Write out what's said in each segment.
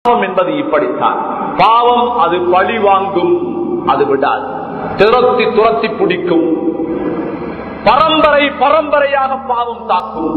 பாவம் என்பது இப்படித்தான் பாவம் அது பழி வாங்கும் அது விடாது துரத்தி துரத்தி பிடிக்கும் பரம்பரை பரம்பரையாக பாவம் தாக்கும்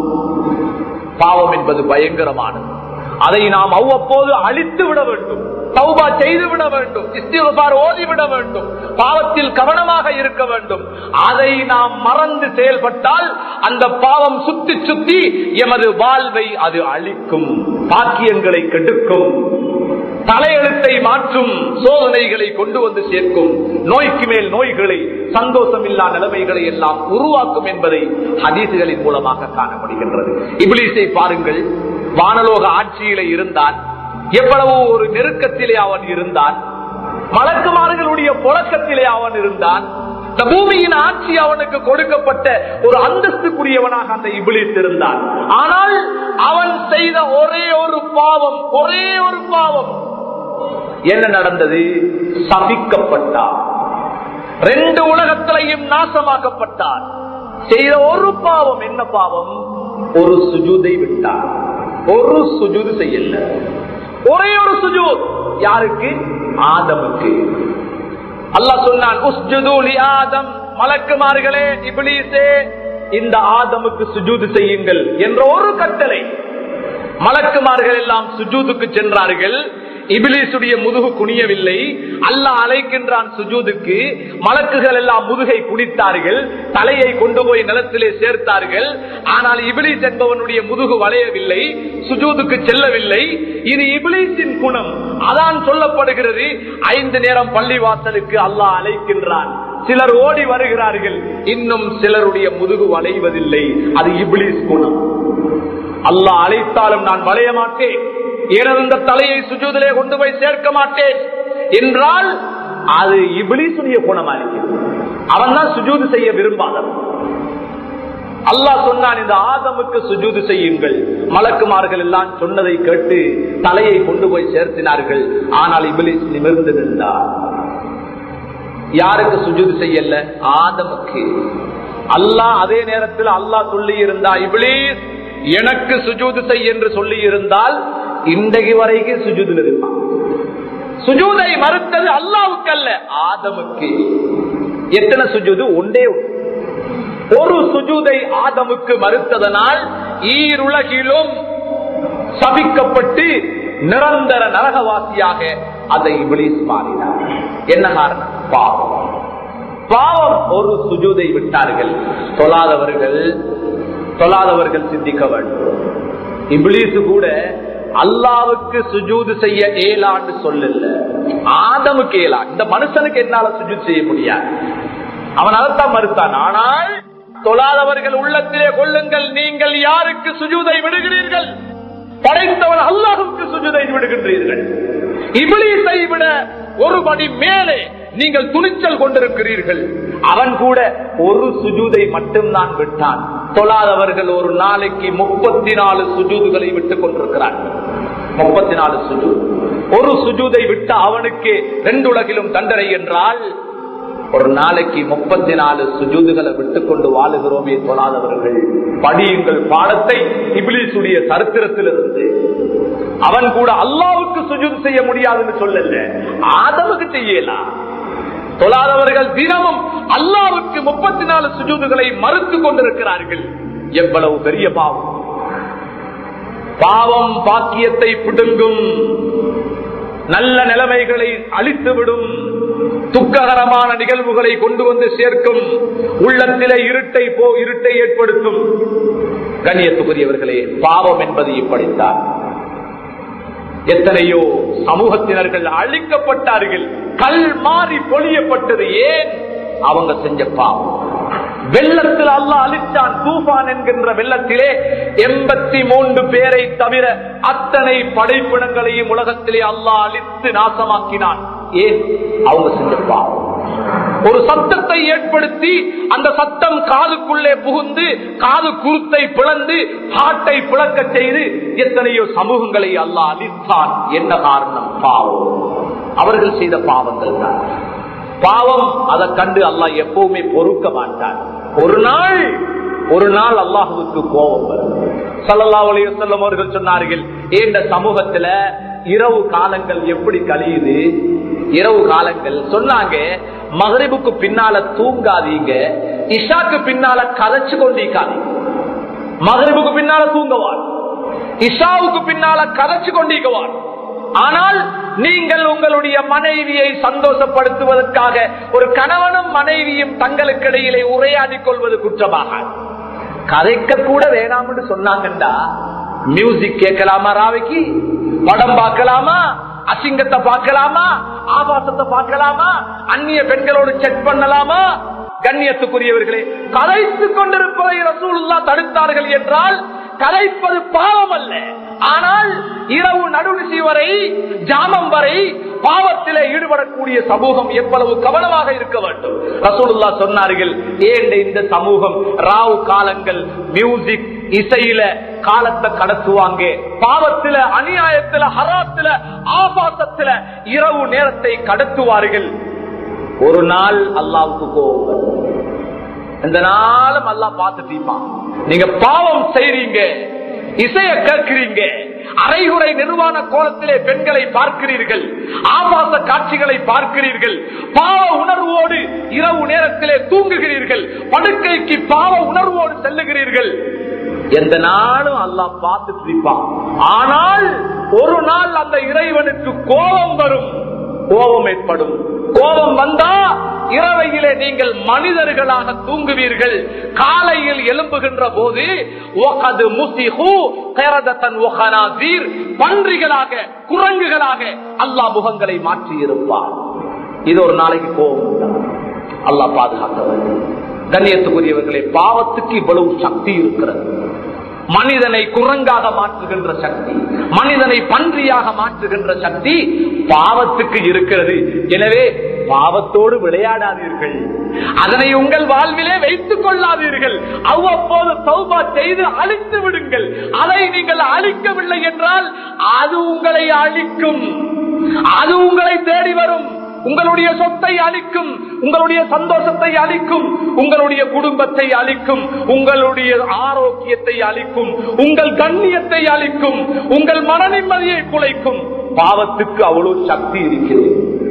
பாவம் என்பது பயங்கரமானது அதை நாம் அவ்வப்போது அழித்து விட வேண்டும் தௌபா செய்து விட வேண்டும் இஸ்திகார் ஓதிவிட வேண்டும் பாவத்தில் கவனமாக இருக்க வேண்டும் அதை நாம் மறந்து செயல்பட்டால் அந்த பாவம் சுத்தி சுத்தி எமது வாழ்வை அது அழிக்கும் பாக்கியங்களை கெடுக்கும் தலையெழுத்தை மாற்றும் சோதனைகளை கொண்டு வந்து சேர்க்கும் நோய்க்கு மேல் நோய்களை சந்தோஷம் இல்லா நிலைமைகளை எல்லாம் உருவாக்கும் என்பதை ஹதீசுகளின் மூலமாக காண முடிகின்றது இபிலிசை பாருங்கள் வானலோக ஆட்சியிலே இருந்தான் எவ்வளவு ஒரு நெருக்கத்திலே அவன் இருந்தான் மலக்குமார்களுடைய புழக்கத்திலே அவன் இருந்தான் இந்த பூமியின் ஆட்சி அவனுக்கு கொடுக்கப்பட்ட ஒரு அந்தஸ்துக்குரியவனாக அந்த இபிலிஸ் இருந்தான் ஆனால் அவன் செய்த ஒரே ஒரு பாவம் ஒரே ஒரு பாவம் என்ன நடந்தது சபிக்கப்பட்டார் ரெண்டு உலகத்திலையும் நாசமாக்கப்பட்டார் செய்த ஒரு பாவம் என்ன பாவம் ஒரு சுஜூதை விட்டார் ஒரு சுஜூது செய்யல ஒரே ஒரு சுஜூத் யாருக்கு ஆதமுக்கு அல்லாஹ் சொன்னான் உஸ்ஜுது லி ஆதம் மலக்குமார்களே இப்லீஸே இந்த ஆதமுக்கு சுஜூது செய்யுங்கள் என்ற ஒரு கட்டளை மலக்குமார்கள் எல்லாம் சுஜூதுக்கு சென்றார்கள் இபிலிசுடைய முதுகு குனியவில்லை அல்லாஹ் அழைக்கின்றான் சுஜூதுக்கு மலக்குகள் எல்லாம் முதுகை குனித்தார்கள் தலையை கொண்டு போய் நிலத்திலே சேர்த்தார்கள் ஆனால் இபிலிஸ் என்பவனுடைய முதுகு வளையவில்லை சுஜூதுக்கு செல்லவில்லை இது இபிலிஸின் குணம் அதான் சொல்லப்படுகிறது ஐந்து நேரம் பள்ளி வாசலுக்கு அல்லாஹ் அழைக்கின்றான் சிலர் ஓடி வருகிறார்கள் இன்னும் சிலருடைய முதுகு வளைவதில்லை அது இபிலிஸ் குணம் அல்லாஹ் அழைத்தாலும் நான் வளைய மாட்டேன் எனது இந்த தலையை சுஜூதிலே கொண்டு போய் சேர்க்க மாட்டேன் என்றால் அது இபிலிசுடைய குணமா இருக்கிறது அவன் தான் சுஜூது செய்ய விரும்பாதவன் அல்லாஹ் சொன்னான் இந்த ஆதமுக்கு சுஜூது செய்யுங்கள் மலக்குமார்கள் எல்லாம் சொன்னதை கேட்டு தலையை கொண்டு போய் சேர்த்தினார்கள் ஆனால் இபிலிஸ் நிமிர்ந்து நின்றார் யாருக்கு சுஜூது செய்யல ஆதமுக்கு அல்லாஹ் அதே நேரத்தில் அல்லாஹ் சொல்லி இருந்தா இபிலிஸ் எனக்கு சுஜூது செய் என்று சொல்லி இருந்தால் இன்றைக்கு வரைக்கும் சுஜூதில் இருப்பான் சுஜூதை மறுத்தது அல்லாவுக்கு அல்ல ஆதமுக்கு எத்தனை சுஜூது ஒன்றே ஒன்று. ஒரு சுஜூதை ஆதமுக்கு மறுத்ததனால் ஈருலகிலும் சபிக்கப்பட்டு நிரந்தர நரகவாசியாக அதை இபிலிஸ் மாறினார் என்ன காரணம் பாவம் பாவம் ஒரு சுஜூதை விட்டார்கள் தொழாதவர்கள் தொழாதவர்கள் சிந்திக்க வேண்டும் இபிலிசு கூட அல்லாவுக்கு சுஜூது செய்ய ஏலான்னு சொல்லல ஆதமுக்கு ஏலா இந்த மனுஷனுக்கு என்னால சுஜூத் செய்ய முடியாது அவன் அதைத்தான் மறுத்தான் ஆனால் தொழாதவர்கள் உள்ளத்திலே கொள்ளுங்கள் நீங்கள் யாருக்கு சுஜூதை விடுகிறீர்கள் படைத்தவன் அல்லாஹுக்கு சுஜூதை விடுகின்றீர்கள் இபிலிசை விட ஒரு படி மேலே நீங்கள் துணிச்சல் கொண்டிருக்கிறீர்கள் அவன் கூட ஒரு சுஜூதை மட்டும்தான் விட்டான் தொழாதவர்கள் ஒரு நாளைக்கு முப்பத்தி நாலு சுஜூதுகளை விட்டுக் கொண்டிருக்கிறார்கள் முப்பத்தி நாலு சுஜூத் ஒரு சுஜூதை விட்ட அவனுக்கு ரெண்டு உலகிலும் தண்டனை என்றால் ஒரு நாளைக்கு முப்பத்தி நாலு சுஜூதுகளை விட்டுக் கொண்டு வாழுகிறோமே தொழாதவர்கள் படியுங்கள் பாடத்தை இபிலிசுடைய சரித்திரத்திலிருந்து அவன் கூட அல்லாவுக்கு சுஜூது செய்ய முடியாதுன்னு சொல்லல ஆதமுக்கு செய்யலாம் தொழாதவர்கள் தினமும் அல்லாவுக்கு முப்பத்தி நாலு சுஜூதுகளை மறுத்து கொண்டிருக்கிறார்கள் எவ்வளவு பெரிய பாவம் பாவம் பாக்கியத்தை பிடுங்கும் நல்ல நிலைமைகளை அழித்துவிடும் துக்ககரமான நிகழ்வுகளை கொண்டு வந்து சேர்க்கும் உள்ளத்திலே இருட்டை போ இருட்டை ஏற்படுத்தும் கண்ணியத்துக்குரியவர்களே பாவம் என்பது இப்படித்தான் எத்தனையோ சமூகத்தினர்கள் அழிக்கப்பட்டார்கள் கல் மாறி பொழியப்பட்டது ஏன் அவங்க செஞ்ச பாவம் வெள்ளத்தில் அல்ல அழித்தான் தூபான் என்கின்ற வெள்ளத்திலே எண்பத்தி மூன்று பேரை தவிர அத்தனை படைப்பினங்களையும் உலகத்திலே அல்லாஹ் அழித்து நாசமாக்கினான் ஏன் அவங்க செஞ்ச பாவம் ஒரு சத்தத்தை ஏற்படுத்தி அந்த சத்தம் காதுக்குள்ளே புகுந்து காது குருத்தை பிளந்து காட்டை பிளக்க செய்து எத்தனையோ சமூகங்களை அல்லாஹ் அழித்தான் என்ன காரணம் பாவம் அவர்கள் செய்த பாவங்கள் தான் பாவம் அதை கண்டு அல்லாஹ் எப்பவுமே பொறுக்க மாட்டான் ஒரு நாள் ஒரு நாள் அல்லாஹுக்கு கோபம் வரும் சல்லல்லா அலையம் அவர்கள் சொன்னார்கள் இந்த சமூகத்துல இரவு காலங்கள் எப்படி கழியுது இரவு காலங்கள் சொன்னாங்க மகரிபுக்கு பின்னால தூங்காதீங்க இஷாக்கு பின்னால கதைச்சு கொண்டிருக்காதீங்க மகரிபுக்கு பின்னால தூங்கவான் இஷாவுக்கு பின்னால கதைச்சு கொண்டிருக்கவான் ஆனால் நீங்கள் உங்களுடைய மனைவியை சந்தோஷப்படுத்துவதற்காக ஒரு கணவனும் மனைவியும் தங்களுக்கு இடையிலே உரையாடிக் கொள்வது குற்றமாக கதைக்க கூட வேணாம்னு சொன்னாங்கண்டா மியூசிக் கேட்கலாமா ராவைக்கு படம் பார்க்கலாமா அசிங்கத்தை பார்க்கலாமா ஆபாசத்தை பார்க்கலாமா அந்நிய பெண்களோடு செக் பண்ணலாமா கண்ணியத்துக்குரியவர்களே கலைத்துக் கொண்டிருப்பதை ரசூலுல்லா தடுத்தார்கள் என்றால் கலைப்பது பாவம் அல்ல ஆனால் இரவு நடுநிசி வரை ஜாமம் வரை பாவத்திலே ஈடுபடக்கூடிய சமூகம் எவ்வளவு கவனமாக இருக்க வேண்டும் ரசூலுல்லா சொன்னார்கள் ஏன் இந்த சமூகம் ராவு காலங்கள் மியூசிக் இசையில காலத்தை கடத்துவாங்க பாவத்தில அநியாயத்தில ஹராத்துல ஆபாசத்தில இரவு நேரத்தை கடத்துவார்கள் ஒரு நாள் அல்லாவுக்கு கோபம் இந்த நாளும் அல்லாஹ் பார்த்துட்டீமா நீங்க பாவம் செய்றீங்க இசைய கேட்கிறீங்க அரைகுறை நிர்வாண கோலத்திலே பெண்களை பார்க்கிறீர்கள் ஆபாச காட்சிகளை பார்க்கிறீர்கள் பாவ உணர்வோடு இரவு நேரத்திலே தூங்குகிறீர்கள் படுக்கைக்கு பாவ உணர்வோடு செல்லுகிறீர்கள் எந்த நாளும் அல்லாஹ் பார்த்து பிடிப்பான் ஆனால் ஒரு நாள் அந்த இறைவனுக்கு கோபம் வரும் கோபம் ஏற்படும் கோபம் வந்தா இரவையிலே நீங்கள் மனிதர்களாக தூங்குவீர்கள் காலையில் எழும்புகின்ற போது ஒகது முசிஹு கேரதத்தன் ஒகனாசீர் பன்றிகளாக குரங்குகளாக அல்லாஹ் முகங்களை மாற்றி இருப்பார் இது ஒரு நாளைக்கு கோபம் தான். அல்லாஹ் பாதுகாத்தவர் கண்ணியத்துக்குரியவர்களே பாவத்துக்கு இவ்வளவு சக்தி இருக்கிறது மனிதனை குரங்காக மாற்றுகின்ற சக்தி மனிதனை பன்றியாக மாற்றுகின்ற சக்தி பாவத்துக்கு இருக்கிறது எனவே பாவத்தோடு விளையாடாதீர்கள் அதனை உங்கள் வாழ்விலே வைத்துக் கொள்ளாதீர்கள் அவ்வப்போது சௌபா செய்து அழித்து விடுங்கள் அதை நீங்கள் அழிக்கவில்லை என்றால் அது உங்களை அழிக்கும் அது உங்களை தேடி வரும் உங்களுடைய சொத்தை அழிக்கும் உங்களுடைய சந்தோஷத்தை அழிக்கும் உங்களுடைய குடும்பத்தை அழிக்கும் உங்களுடைய ஆரோக்கியத்தை அழிக்கும் உங்கள் கண்ணியத்தை அழிக்கும் உங்கள் மன நிம்மதியை குலைக்கும் பாவத்துக்கு அவ்வளவு சக்தி இருக்கிறது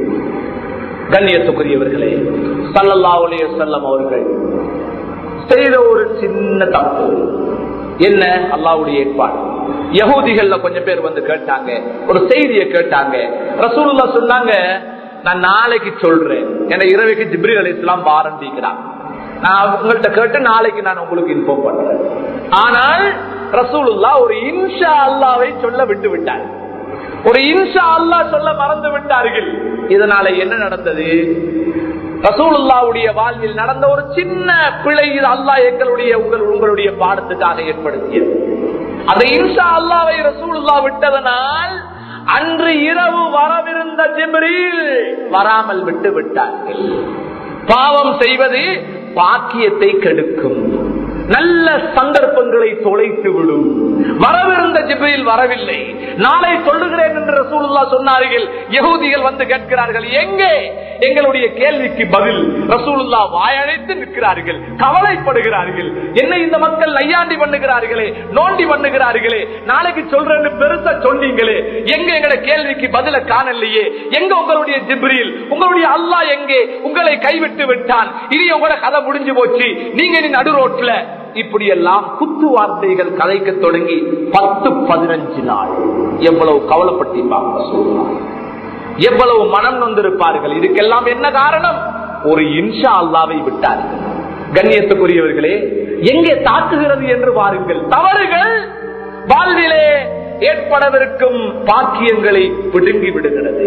கண்ணியத்துக்குரியவர்களே சல்லல்லாவுடைய செல்லம் அவர்கள் செய்த ஒரு சின்ன தப்பு என்ன அல்லாவுடைய ஏற்பாடு யகூதிகள்ல கொஞ்சம் பேர் வந்து கேட்டாங்க ஒரு செய்தியை கேட்டாங்க ரசூலுல்லா சொன்னாங்க நான் நாளைக்கு சொல்றேன் என இரவைக்கு ஜிப்ரி அலி இஸ்லாம் ஆரம்பிக்கிறான் நான் உங்கள்கிட்ட கேட்டு நாளைக்கு நான் உங்களுக்கு இன்ஃபார்ம் பண்றேன் ஆனால் ரசூலுல்லா ஒரு இன்ஷா அல்லாவை சொல்ல விட்டு விட்டார் ஒரு இன்ஷா அல்லா சொல்ல மறந்து விட்டார்கள் இதனால என்ன நடந்தது ரசூலுல்லாவுடைய வாழ்வில் நடந்த ஒரு சின்ன பிழை இது அல்லாஹ் எங்களுடைய உங்கள் உங்களுடைய பாடத்துக்காக ஏற்படுத்தியது அந்த இன்ஷா அல்லாவை ரசூலுல்லா விட்டதனால் அன்று இரவு வரவிருந்த ஜிப்ரீல் வராமல் விட்டு விட்டார்கள் பாவம் செய்வது பாக்கியத்தை கெடுக்கும் நல்ல சந்தர்ப்பங்களை தொலைத்து விடும் வரவிருந்த ஜிப்ரீல் வரவில்லை நாளை சொல்லுகிறேன் என்று ரசூலுல்லா சொன்னார்கள் யகூதிகள் வந்து கேட்கிறார்கள் எங்கே எங்களுடைய கேள்விக்கு பதில் ரசூலுல்லா வாயழைத்து நிற்கிறார்கள் கவலைப்படுகிறார்கள் என்ன இந்த மக்கள் நையாண்டி பண்ணுகிறார்களே நோண்டி பண்ணுகிறார்களே நாளைக்கு சொல்றேன்னு பெருசா சொன்னீங்களே எங்க எங்கட கேள்விக்கு பதில காணலையே எங்க உங்களுடைய ஜிப்ரீல் உங்களுடைய அல்லாஹ் எங்கே உங்களை கைவிட்டு விட்டான் இனி உங்களோட கதை முடிஞ்சு போச்சு நீங்க இனி நடு ரோட்ல இப்படி எல்லாம் குத்து வார்த்தைகள் கதைக்க தொடங்கி பத்து பதினஞ்சு நாள் எவ்வளவு கவலைப்பட்டிருப்பாங்க சொல்லலாம் எவ்வளவு மனம் நொந்திருப்பார்கள் இதுக்கெல்லாம் என்ன காரணம் ஒரு இன்ஷா அல்லாவை விட்டார்கள் கண்ணியத்துக்குரியவர்களே எங்கே தாக்குகிறது என்று பாருங்கள் தவறுகள் வாழ்விலே ஏற்படவிருக்கும் பாக்கியங்களை பிடுங்கி விடுகிறது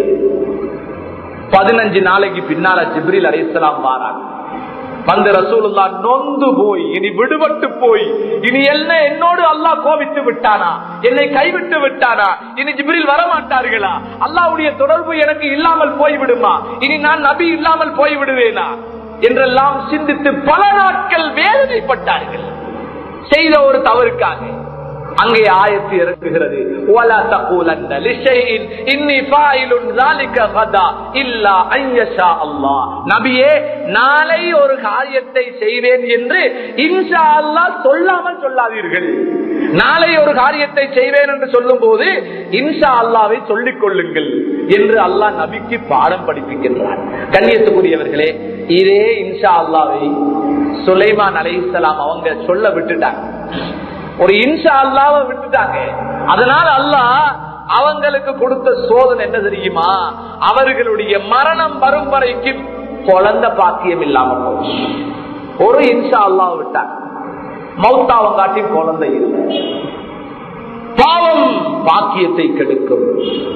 பதினஞ்சு நாளைக்கு பின்னால ஜிப்ரில் அலைசலாம் வாராங்க வந்து ரசூலுல்லா நொந்து போய் இனி விடுபட்டு போய் இனி என்ன என்னோடு அல்லாஹ் கோபித்து விட்டானா என்னை கைவிட்டு விட்டானா இனி ஜிப்ரில் வரமாட்டார்களா அல்லாவுடைய தொடர்பு எனக்கு இல்லாமல் போய்விடுமா இனி நான் நபி இல்லாமல் போய்விடுவேனா என்றெல்லாம் சிந்தித்து பல நாட்கள் வேதனைப்பட்டார்கள் செய்த ஒரு தவறுக்காக அங்கே ஆயத்து இறக்குகிறது وَلَا تَقُولَنَّ لِشَيْءٍ إِنِّي فَاعِلٌ ذَلِكَ غَدًا إِلَّا أَن يَشَاءَ اللَّهُ நபியே நாளை ஒரு காரியத்தை செய்வேன் என்று இன்ஷா அல்லாஹ் சொல்லாமல் சொல்லாதீர்கள் நாளை ஒரு காரியத்தை செய்வேன் என்று சொல்லும் போது இன்ஷா அல்லாவை சொல்லிக் கொள்ளுங்கள் என்று அல்லாஹ் நபிக்கு பாடம் படிப்பிக்கின்றார் கண்ணியத்துக்குரியவர்களே இதே இன்ஷா அல்லாவை சுலைமான் அலைஹிஸ்ஸலாம் அவங்க சொல்ல விட்டுட்டாங்க ஒரு இன்ஷா அல்லாவை விட்டுட்டாங்க அதனால அல்லாஹ் அவங்களுக்கு கொடுத்த சோதனை என்ன தெரியுமா அவர்களுடைய மரணம் வரும் வரைக்கும் குழந்தை பாக்கியம் இல்லாம போச்சு ஒரு இன்ஷா அல்லாவை விட்டாங்க மௌத்தாவம் காட்டி குழந்தை இல்லை பாவம் பாக்கியத்தை கெடுக்கும்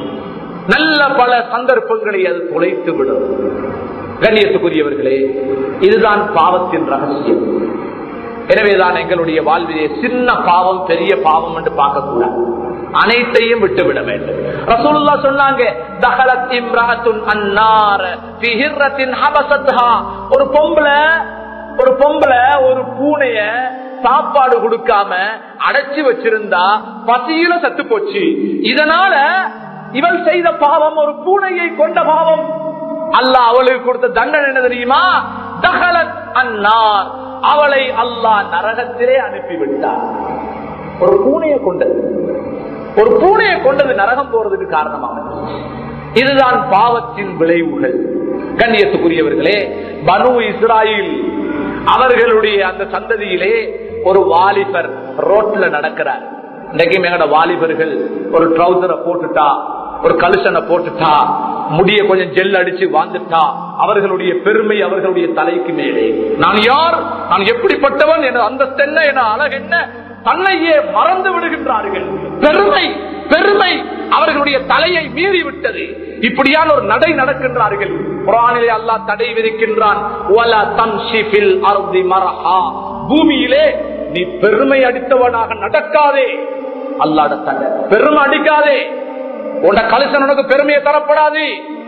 நல்ல பல சந்தர்ப்பங்களை அது தொலைத்து விடும் கண்ணியத்துக்குரியவர்களே இதுதான் பாவத்தின் ரகசியம் எனவேதான் எங்களுடைய வாழ்விலே சின்ன பாவம் பெரிய பாவம் என்று பார்க்கக்கூடாது அனைத்தையும் விட்டுவிட வேண்டும் ரசூலுல்லா சொன்னாங்க தஹலத் இம்ராத்துன் அன்னார ஃபி ஹிர்ரத்தின் ஹபஸத்ஹா ஒரு பொம்பளை ஒரு பொம்பளை ஒரு பூனைய சாப்பாடு கொடுக்காம அடைச்சு வச்சிருந்தா பசியில சத்து போச்சு இதனால இவள் செய்த பாவம் ஒரு பூனையை கொண்ட பாவம் அல்லாஹ் அவளுக்கு கொடுத்த தண்டனை என்ன தெரியுமா தகலத் அன்னார் அவளை அல்லாஹ் நரகத்திலே அனுப்பிவிட்டார் ஒரு பூனையை கொண்டது ஒரு பூனையை கொண்டது நரகம் போறதுக்கு காரணமாக இதுதான் பாவத்தின் விளைவுகள் கண்ணியத்துக்குரியவர்களே பனு இஸ்ராயில் அவர்களுடைய அந்த சந்ததியிலே ஒரு வாலிபர் ரோட்ல நடக்கிறார் இன்றைக்கும் எங்கட வாலிபர்கள் ஒரு ட்ரௌசரை போட்டுட்டா ஒரு கலுசனை போட்டுட்டா முடிய கொஞ்சம் ஜெல் அடிச்சு வாழ்ந்துட்டா அவர்களுடைய பெருமை அவர்களுடைய தலைக்கு மேலே நான் யார் நான் எப்படிப்பட்டவன் என அந்தஸ்து என்ன என அழகு என்ன தன்னையே மறந்து விடுகின்றார்கள் பெருமை பெருமை அவர்களுடைய தலையை மீறி விட்டது இப்படியான ஒரு நடை நடக்கின்றார்கள் குரானிலே அல்லாஹ் தடை விதிக்கின்றான் "வலா தம்ஷி ஃபில் அர்தி மரஹா." பூமியிலே நீ பெருமை அடித்தவனாக நடக்காதே அல்லாட தடை பெருமை அடிக்காதே உன்ட கலசன் உனக்கு பெருமையை தரப்படாது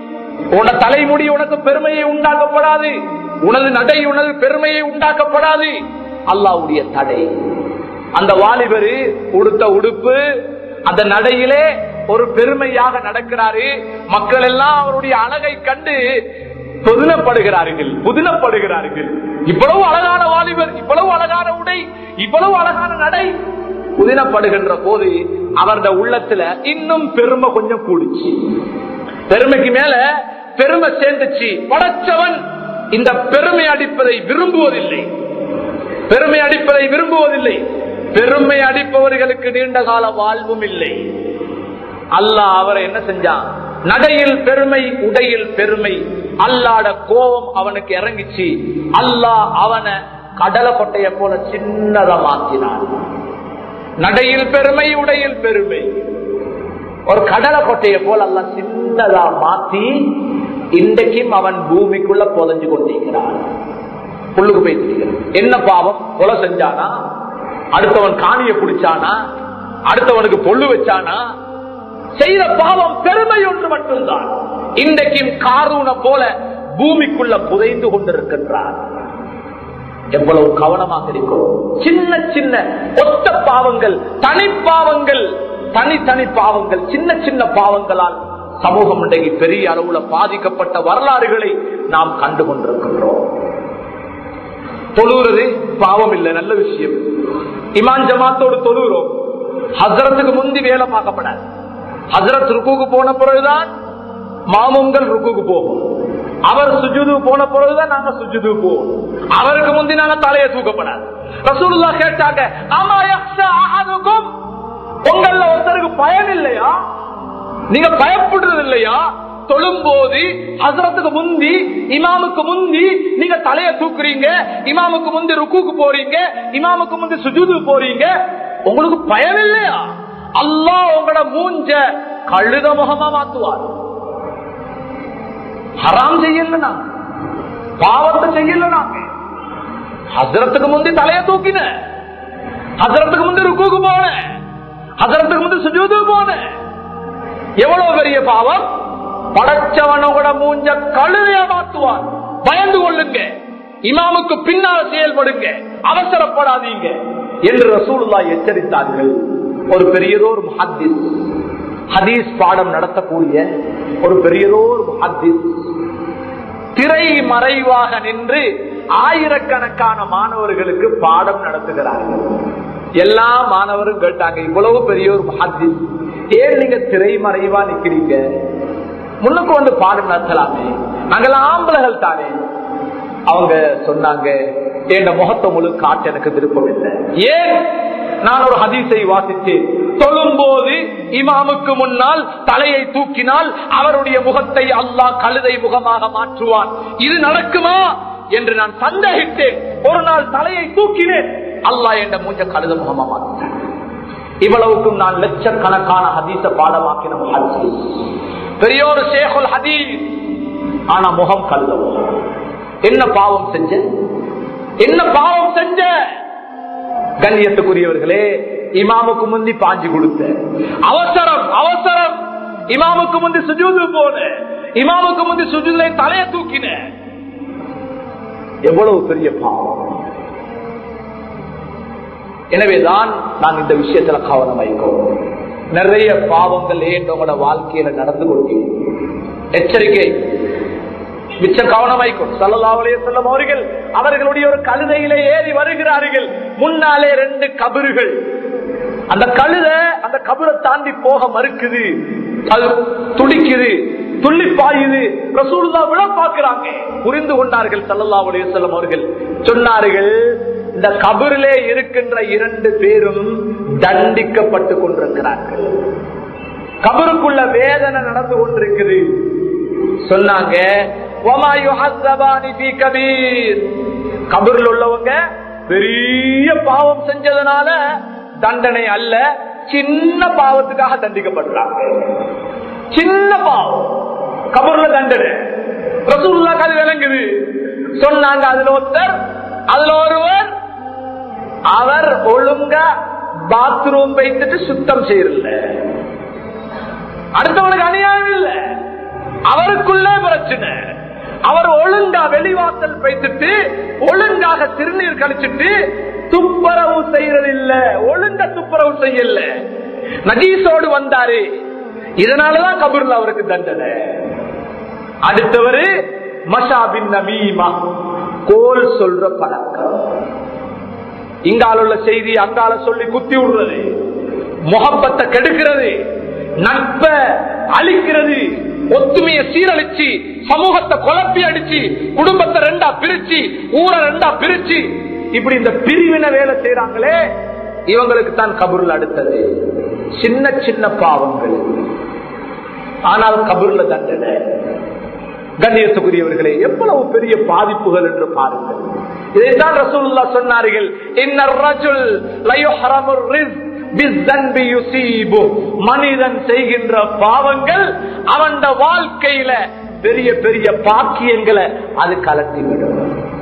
உன தலைமுடி உனக்கு பெருமையை உண்டாக்கப்படாது உனது நடை உனது பெருமையை உண்டாக்கப்படாது அல்லாவுடைய தடை அந்த வாலிபரு உடுத்த உடுப்பு அந்த நடையிலே ஒரு பெருமையாக நடக்கிறாரு மக்கள் எல்லாம் அவருடைய அழகை கண்டு புதினப்படுகிறார்கள் புதினப்படுகிறார்கள் இவ்வளவு அழகான வாலிபர் இவ்வளவு அழகான உடை இவ்வளவு அழகான நடை புதினப்படுகின்ற போது அவருடைய உள்ளத்துல இன்னும் பெருமை கொஞ்சம் கூடுச்சு பெருமைக்கு மேல பெருமை சேர்ந்துச்சு படைச்சவன் இந்த பெருமை அடிப்பதை விரும்புவதில்லை பெருமை அடிப்பதை விரும்புவதில்லை பெருமை அடிப்பவர்களுக்கு நீண்ட கால வாழ்வும் இல்லை அல்லாஹ் அவரை என்ன செஞ்சான் நடையில் பெருமை உடையில் பெருமை அல்லாட கோபம் அவனுக்கு இறங்கிச்சு அல்லாஹ் அவனை கடலை கொட்டைய போல சின்னதா மாத்தினான் நடையில் பெருமை உடையில் பெருமை ஒரு கடலை கொட்டைய போல அல்ல சின்னதா மாத்தி இன்றைக்கும் அவன் பூமிக்குள்ள புதஞ்சு கொண்டிருக்கிறான் புல்லுக்கு போய் என்ன பாவம் கொலை செஞ்சானா அடுத்தவன் காணிய பிடிச்சானா அடுத்தவனுக்கு பொல்லு வச்சானா செய்த பாவம் பெருமை ஒன்று மட்டும்தான் இன்றைக்கும் காரூன போல பூமிக்குள்ள புதைந்து கொண்டிருக்கின்றார் எவ்வளவு கவனமாக இருக்கும் சின்ன சின்ன ஒத்த பாவங்கள் தனிப்பாவங்கள் தனித்தனி பாவங்கள் சின்ன சின்ன பாவங்களால் சமூகம் இன்றைக்கு பெரிய அளவுல பாதிக்கப்பட்ட வரலாறுகளை நாம் கண்டு கொண்டிருக்கின்றோம் தொழுகிறது பாவம் இல்லை நல்ல விஷயம் இமான் ஜமாத்தோடு தொழுகிறோம் ஹசரத்துக்கு முந்தி வேலை பார்க்கப்படாது ஹசரத் ருக்குக்கு போன பிறகுதான் மாமுங்கள் ருக்குக்கு போகும் அவர் சுஜுது போன பிறகுதான் நாங்க சுஜுது போவோம் அவருக்கு முந்தி நாங்க தலையை தூக்கப்படாது ரசூலுல்லா கேட்டாங்க ஆமா யக்ஷா அஹதுக்கும் உங்கள ஒருத்தருக்கு பயன் இல்லையா நீங்க பயப்படுறது இல்லையா தொழும்போது ஹசரத்துக்கு முந்தி இமாமுக்கு முந்தி நீங்க தலைய தூக்குறீங்க இமாமுக்கு முந்தி ருக்குக்கு போறீங்க இமாமுக்கு முந்தி சுஜுது போறீங்க உங்களுக்கு பயம் இல்லையா அல்லாஹ் உங்களோட மூஞ்ச கழுத முகமா மாத்துவார் ஹராம் செய்யல நாங்க பாவத்தை செய்யல நாங்க ஹசரத்துக்கு முந்தி தலைய தூக்கின ஹசரத்துக்கு முந்தி ருக்குக்கு போன ஹசரத்துக்கு முந்தி சுஜூது போன எவ்வளவு பெரிய பாவம் படைச்சவனோட மூஞ்ச கழுதைய மாத்துவான் பயந்து கொள்ளுங்க இமாமுக்கு பின்னால் செயல்படுங்க அவசரப்படாதீங்க என்று ரசூலுல்லா எச்சரித்தார்கள் ஒரு பெரியதோர் முஹத்திஸ் ஹதீஸ் பாடம் நடத்தக்கூடிய ஒரு பெரியதோர் முஹத்திஸ் திரை மறைவாக நின்று ஆயிரக்கணக்கான மாணவர்களுக்கு பாடம் நடத்துகிறார்கள் எல்லா மாணவரும் கேட்டாங்க இவ்வளவு பெரிய ஒரு மஹத்திஸ் ஏன் நீங்க திரை மறைவா நிக்கிறீங்க முன்னுக்கு வந்து பாடம் நடத்தலாமே நாங்கெல்லாம் ஆம்பளைகள் தானே அவங்க சொன்னாங்க என் முகத்தை முழு காட்ட எனக்கு விருப்பம் இல்லை ஏன் நான் ஒரு ஹதீஸை வாசித்தேன் தொழும்போது இமாமுக்கு முன்னால் தலையை தூக்கினால் அவருடைய முகத்தை அல்லாஹ் கழுதை முகமாக மாற்றுவான் இது நடக்குமா என்று நான் சந்தேகித்தேன் ஒரு நாள் தலையை தூக்கினேன் அல்லாஹ் என்ற மூஞ்ச கழுத முகமா மாற்றினான் இவ்வளவுக்கும் நான் லட்சக்கணக்கான ஹதீஸ பாடமாக்கின ஹதீஸ் பெரியோர் ஷேகுல் ஹதீஸ் ஆனா முகம் கழுத முகம் என்ன பாவம் செஞ்ச என்ன பாவம் செஞ்ச கண்ணியத்துக்குரியவர்களே இமாமுக்கு முந்தி பாஞ்சு கொடுத்த அவசரம் அவசரம் இமாமுக்கு முந்தி சுஜூது போன இமாமுக்கு முந்தி சுஜூதை தலைய தூக்கின எவ்வளவு பெரிய பாவம் எனவேதான் நான் இந்த விஷயத்துல கவனம் வைக்கும் நிறைய பாவங்கள் ஏன் உங்களோட வாழ்க்கையில நடந்து கொள்கிறேன் எச்சரிக்கை மிச்ச கவனம் வைக்கும் சல்லல்லாஹுலே செல்லும் அவர்கள் அவர்களுடைய ஒரு கழுதையிலே ஏறி வருகிறார்கள் முன்னாலே ரெண்டு கபறுகள் அந்த கழுத அந்த கபரை தாண்டி போக மறுக்குது அது துடிக்குது துள்ளி பாயுது ரசூலுல்லா விழ பார்க்கிறாங்க புரிந்து கொண்டார்கள் சல்லல்லாஹு அலைஹி வஸல்லம் அவர்கள் சொன்னார்கள் இந்த கபரிலே இருக்கின்ற இரண்டு பேரும் தண்டிக்கப்பட்டு கொண்டிருக்கிறார்கள் கபருக்குள்ள வேதனை நடந்து கொண்டிருக்குது சொன்னாங்க கபரில் உள்ளவங்க பெரிய பாவம் செஞ்சதுனால தண்டனை அல்ல சின்ன பாவத்துக்காக தண்டிக்கப்படுறாங்க சின்ன பாவம் கபர்ல தண்டனை ரசூல்லாக்கு அது விளங்குது சொன்னாங்க அதுல ஒருத்தர் அதுல ஒருவர் அவர் ஒழுங்கா பாத்ரூம் வைத்துட்டு சுத்தம் செய்யறல அடுத்தவனுக்கு அநியாயம் இல்ல அவருக்குள்ளே பிரச்சனை அவர் ஒழுங்கா வெளிவாசல் வைத்துட்டு ஒழுங்காக திருநீர் கழிச்சிட்டு துப்புரவு செய்யறது இல்ல ஒழுங்க துப்புரவு செய்யல நஜீஸோடு வந்தாரு இதனாலதான் கபூர்ல அவருக்கு தண்டனை அடுத்தவரு மஷாபின் நமீமா கோல் சொல்ற பழக்கம் இங்கால உள்ள செய்தி அங்கால சொல்லி குத்தி விடுறது முகப்பத்தை கெடுக்கிறது நட்ப அழிக்கிறது ஒத்துமையை சீரழிச்சு சமூகத்தை குழப்பி அடிச்சு குடும்பத்தை ரெண்டா பிரிச்சு ஊரை ரெண்டா பிரிச்சு இப்படி இந்த பிரிவினை வேலை செய்யறாங்களே இவங்களுக்கு தான் கபூர்ல அடுத்தது சின்ன சின்ன பாவங்கள் ஆனால் கபூர்ல தண்டனை கண்ணியத்துக்குரியவர்களே எவ்வளவு பெரிய பாதிப்புகள் என்று பாருங்கள் இதைத்தான் ரசூல்லா சொன்னார்கள் இன்னர் ரஜுல் லயுஹரமுர் ரிஸ்க் பிஸ்ஸன்பி யுசீபு. மனிதன் செய்கின்ற பாவங்கள் அவன் வாழ்க்கையில பெரிய பெரிய பாக்கியங்களை அது கலட்டிவிடும்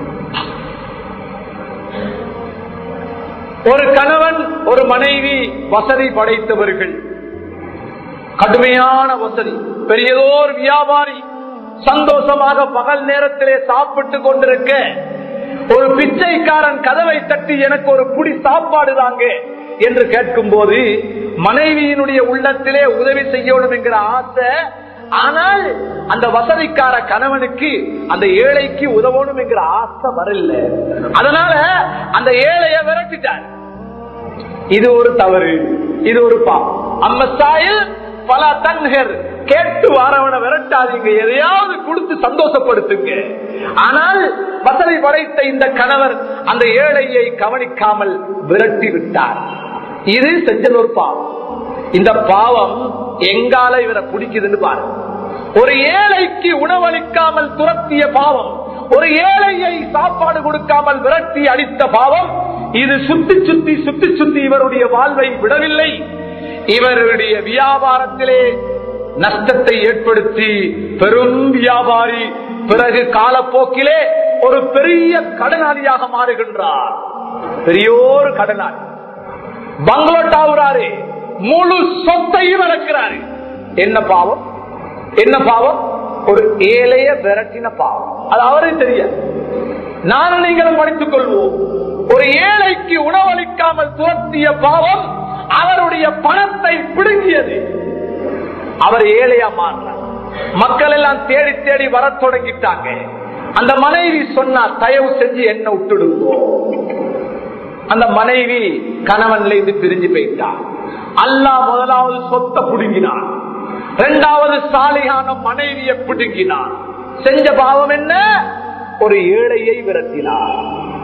ஒரு கணவன் ஒரு மனைவி வசதி படைத்தவர்கள் கடுமையான வசதி பெரியதோர் வியாபாரி சந்தோஷமாக பகல் நேரத்திலே சாப்பிட்டு கொண்டிருக்க ஒரு பிச்சைக்காரன் கதவை தட்டி எனக்கு ஒரு புடி சாப்பாடு தாங்க என்று கேட்கும் போது மனைவியினுடைய உள்ளத்திலே உதவி செய்யணும் என்கிற ஆசை ஆனால் அந்த வசதிக்கார கணவனுக்கு அந்த ஏழைக்கு உதவணும் என்கிற ஆசை வரல அதனால அந்த ஏழைய விரட்டிட்டார் இது ஒரு தவறு இது ஒரு பாவம் அம்மசாயில் பல தன்கர் கேட்டு வாரவனை விரட்டாதீங்க எதையாவது கொடுத்து சந்தோஷப்படுத்துங்க ஆனால் வசதி படைத்த இந்த கணவர் அந்த ஏழையை கவனிக்காமல் விரட்டி விட்டார் இது செஞ்சது ஒரு பாவம் இந்த பாவம் எங்கால இவரை பிடிக்குதுன்னு பாருங்க ஒரு ஏழைக்கு உணவளிக்காமல் துரத்திய பாவம் ஒரு ஏழையை சாப்பாடு கொடுக்காமல் விரட்டி அடித்த பாவம் இது சுத்தி சுத்தி சுத்தி சுத்தி இவருடைய வாழ்வை விடவில்லை இவருடைய வியாபாரத்திலே நஷ்டத்தை ஏற்படுத்தி பெரும் வியாபாரி பிறகு காலப்போக்கிலே ஒரு பெரிய கடனாளியாக மாறுகின்றார் பெரியோர் கடனாளி பங்களோட் ஆகுறாரு முழு சொத்தையும் இழக்கிறாரு என்ன பாவம் என்ன பாவம் ஒரு ஏழைய விரட்டின பாவம் அது அவரே தெரியாது நானும் நீங்களும் படித்துக் கொள்வோம் ஒரு ஏழைக்கு உணவளிக்காமல் துரத்திய பாவம் அவருடைய பணத்தை பிடுங்கியது அவர் ஏழையா மாறினார் மக்கள் எல்லாம் தேடி தேடி வரத் தொடங்கிட்டாங்க அந்த மனைவி சொன்னா தயவு செஞ்சு என்ன விட்டுடுங்கோ அந்த மனைவி கணவன்ல இருந்து பிரிஞ்சு போயிட்டார் அல்லாஹ் முதலாவது சொத்தை புடுங்கினான் இரண்டாவது சாலியான மனைவியை பிடுங்கினான் செஞ்ச பாவம் என்ன ஒரு ஏழையை விரட்டினார்